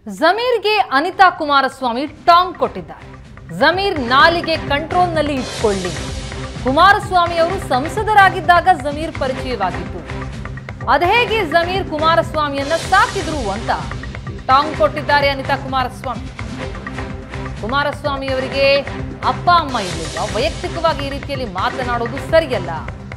ಜಮೀರ್ಗೆ ಅನಿತಾ ಕುಮಾರಸ್ವಾಮಿ ಟಾಂಗ್ ಕೊಟ್ಟಿದ್ದಾರೆ ಜಮೀರ್ ನಾಲಿಗೆ ಕಂಟ್ರೋಲ್ನಲ್ಲಿ ಇಟ್ಕೊಳ್ಳಿ ಕುಮಾರಸ್ವಾಮಿ ಅವರು ಸಂಸದರಾಗಿದ್ದಾಗ ಜಮೀರ್ ಪರಿಚಯವಾಗಿತ್ತು ಅದೇಗೆ ಜಮೀರ್ ಕುಮಾರಸ್ವಾಮಿಯನ್ನ ಸಾಕಿದ್ರು ಅಂತ ಟಾಂಗ್ ಕೊಟ್ಟಿದ್ದಾರೆ ಅನಿತಾ ಕುಮಾರಸ್ವಾಮಿ ಕುಮಾರಸ್ವಾಮಿ ಅವರಿಗೆ ಅಪ್ಪ ಅಮ್ಮ ಇರಲಿಲ್ಲ ವೈಯಕ್ತಿಕವಾಗಿ ಈ ರೀತಿಯಲ್ಲಿ ಮಾತನಾಡೋದು ಸರಿಯಲ್ಲ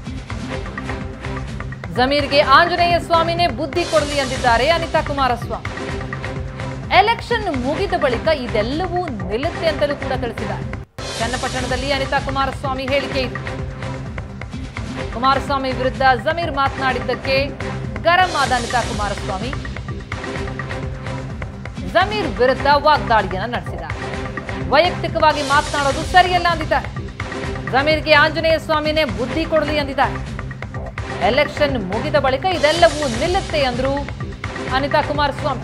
ಜಮೀರ್ಗೆ ಆಂಜನೇಯ ಸ್ವಾಮಿನೇ ಬುದ್ಧಿ ಕೊಡಲಿ ಎಂದಿದ್ದಾರೆ ಅನಿತಾ ಕುಮಾರಸ್ವಾಮಿ ಎಲೆಕ್ಷನ್ ಮುಗಿದ ಬಳಿಕ ಇದೆಲ್ಲವೂ ನಿಲ್ಲುತ್ತೆ ಅಂತಲೂ ಕೂಡ ತಿಳಿಸಿದ್ದಾರೆ ಚನ್ನಪಟ್ಟಣದಲ್ಲಿ ಅನಿತಾ ಕುಮಾರಸ್ವಾಮಿ ಹೇಳಿಕೆ ಇದೆ ಕುಮಾರಸ್ವಾಮಿ ವಿರುದ್ಧ ಜಮೀರ್ ಮಾತನಾಡಿದ್ದಕ್ಕೆ ಗರಂ ಆದ ಅನಿತಾ ಕುಮಾರಸ್ವಾಮಿ ಜಮೀರ್ ವಿರುದ್ಧ ವಾಗ್ದಾಳಿಯನ್ನ ನಡೆಸಿದ್ದಾರೆ ವೈಯಕ್ತಿಕವಾಗಿ ಮಾತನಾಡೋದು ಸರಿಯಲ್ಲ ಅಂದಿದ್ದಾರೆ ಜಮೀರ್ಗೆ ಆಂಜನೇಯ ಸ್ವಾಮಿನೇ ಬುದ್ಧಿ ಕೊಡಲಿ ಅಂದಿದ್ದಾರೆ ಎಲೆಕ್ಷನ್ ಮುಗಿದ ಬಳಿಕ ಇದೆಲ್ಲವೂ ನಿಲ್ಲುತ್ತೆ ಅಂದ್ರು ಅನಿತಾ ಕುಮಾರಸ್ವಾಮಿ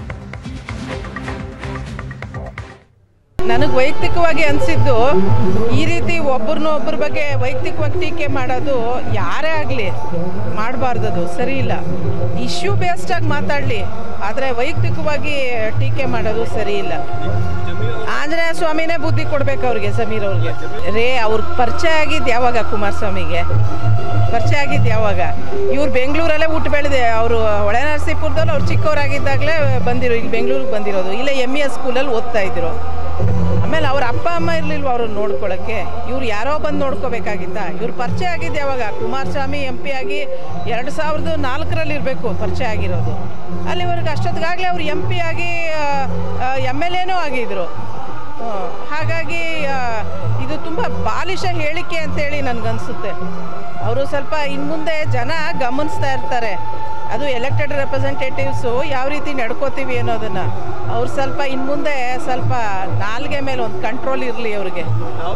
ನನಗೆ ವೈಯಕ್ತಿಕವಾಗಿ ಅನಿಸಿದ್ದು ಈ ರೀತಿ ಒಬ್ಬರನ್ನ ಒಬ್ಬರ ಬಗ್ಗೆ ವೈಯಕ್ತಿಕವಾಗಿ ಟೀಕೆ ಮಾಡೋದು ಯಾರೇ ಆಗಲಿ ಮಾಡಬಾರ್ದದು ಸರಿ ಇಲ್ಲ ಇಶ್ಯೂ ಬೇಸ್ಡಾಗಿ ಮಾತಾಡಲಿ ಆದರೆ ವೈಯಕ್ತಿಕವಾಗಿ ಟೀಕೆ ಮಾಡೋದು ಸರಿ ಇಲ್ಲ ಆಂಜನೇಯ ಸ್ವಾಮಿನೇ ಬುದ್ಧಿ ಕೊಡ್ಬೇಕು ಅವ್ರಿಗೆ ಸಮೀರ್ ಅವ್ರಿಗೆ ರೇ ಅವ್ರ ಪರಿಚಯ ಆಗಿದ್ದು ಯಾವಾಗ ಕುಮಾರಸ್ವಾಮಿಗೆ ಪರಿಚಯ ಆಗಿದ್ದು ಯಾವಾಗ ಇವ್ರು ಬೆಂಗಳೂರಲ್ಲೇ ಹುಟ್ಟು ಬೆಳೆದೆ ಅವರು ಹೊಳೆ ನರಸೀಪುರದಲ್ಲಿ ಅವ್ರು ಚಿಕ್ಕವರಾಗಿದ್ದಾಗಲೇ ಬಂದಿರೋ ಇಲ್ಲಿ ಬೆಂಗಳೂರಿಗೆ ಬಂದಿರೋದು ಇಲ್ಲೇ ಎಮ್ ಇ ಎಸ್ ಸ್ಕೂಲಲ್ಲಿ ಓದ್ತಾ ಇದ್ರು ಆಮೇಲೆ ಅವ್ರ ಅಪ್ಪ ಅಮ್ಮ ಇರಲಿಲ್ವ ಅವ್ರನ್ನ ನೋಡ್ಕೊಳ್ಳೋಕ್ಕೆ ಇವ್ರು ಯಾರೋ ಬಂದು ನೋಡ್ಕೋಬೇಕಾಗಿತ್ತ ಇವ್ರು ಪರಿಚಯ ಆಗಿದ್ದು ಯಾವಾಗ ಕುಮಾರಸ್ವಾಮಿ ಎಂ ಪಿ ಆಗಿ ಎರಡು ಸಾವಿರದ ನಾಲ್ಕರಲ್ಲಿ ಇರಬೇಕು ಪರಿಚಯ ಆಗಿರೋದು ಅಲ್ಲಿವರೆಗೆ ಅಷ್ಟೊತ್ತಿಗಾಗಲೇ ಅವ್ರು ಎಂ ಪಿ ಆಗಿ ಎಮ್ ಎಲ್ ಎನೂ ಆಗಿದ್ರು ಆ, ಹಾಗಾಗಿ ಆ, ಇದು ತುಂಬ ಬಾಲಿಶ ಹೇಳಿಕೆ ಅಂತೇಳಿ ನನಗನ್ಸುತ್ತೆ ಅವರು ಸ್ವಲ್ಪ ಇನ್ನು ಮುಂದೆ ಜನ ಗಮನಿಸ್ತಾ ಇರ್ತಾರೆ ಅದು ಎಲೆಕ್ಟೆಡ್ ರೆಪ್ರೆಸೆಂಟೇಟಿವ್ಸು ಯಾವ ರೀತಿ ನಡ್ಕೋತೀವಿ ಅನ್ನೋದನ್ನು ಅವ್ರು ಸ್ವಲ್ಪ ಇನ್ನು ಮುಂದೆ ಸ್ವಲ್ಪ ನಾಲ್ಗೆ ಮೇಲೆ ಒಂದು ಕಂಟ್ರೋಲ್ ಇರಲಿ ಅವ್ರಿಗೆ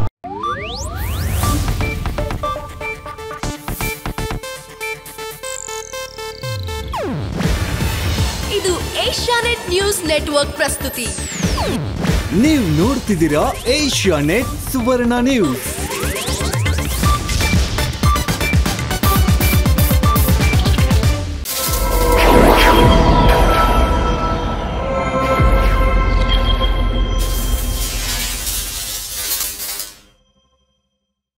ಇದು ಏಷ್ಯಾನೆಟ್ ನ್ಯೂಸ್ ನೆಟ್ವರ್ಕ್ ಪ್ರಸ್ತುತಿ ನೀವು ನೋಡ್ತಿದ್ದೀರಾ ಏಷ್ಯಾ ನೆಟ್ ಸುವರ್ಣ ನ್ಯೂಸ್